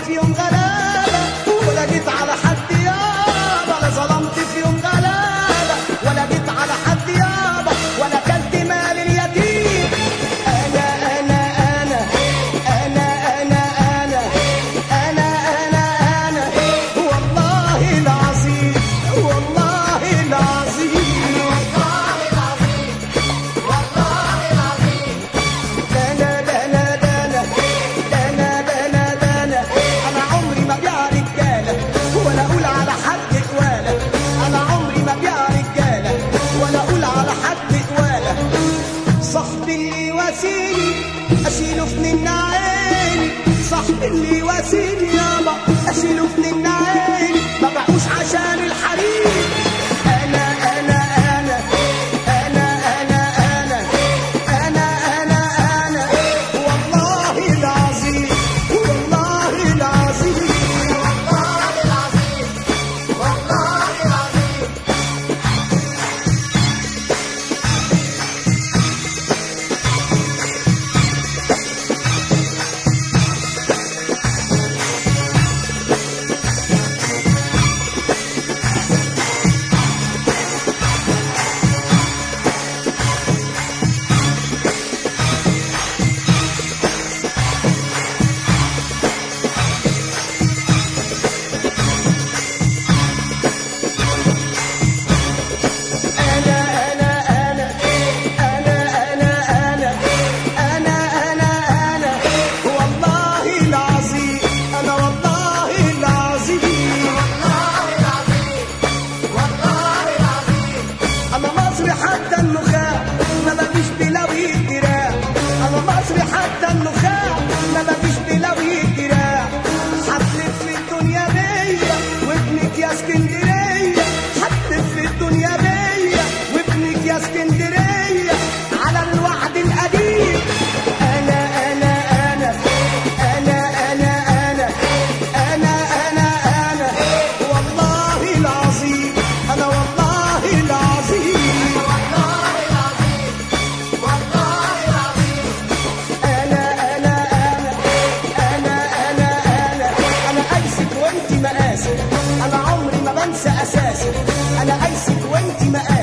في يوم غلابة ولا جيت على حد يابا لا ظلمت في يوم غلابة ولا جيت على حد يابا ولا كلت مال اليتيم أنا أنا أنا أنا أنا أنا أنا أنا أنا والله العظيم والله العظيم دانا دانا دانا دانا دانا دانا انا عمري ما بيع رجاله ولا اقول على حد قواله انا عمري ما بيع رجاله ولا اقول على حد قواله صاحبي اللي واسيني اشيله في من عيني صاحبي اللي واسيني يابا اشيله في من عيني ما بعوش عشان الحريم انا انا انا انا انا انا انا انا انا والله العظيم والله العظيم والله العظيم والله العظيم أنا أنا أنا أنا أنا أنا أنا أنا أنا والله العظيم أنا والله العظيم والله العظيم والله العظيم أنا مصري حتى النخاع ما بقيش بلاوي الدراع أنا مصري حتى النخاع ما بقيش بلاوي الدراع هتلف في الدنيا بيا وابنك يا اسكندرية هتلف في الدنيا بيا وابنك يا اسكندرية على الوعد القديم أنا أنا أنا أنا أنا أنا أنا أنا أنا والله العظيم أنا والله العظيم والله العظيم والله العظيم أنا أنا أنا أنا أنا أنا أنا أيسك وأنت مقاسي أنا عمري ما بنسى أساسي أنا أيسك وأنت مقاسي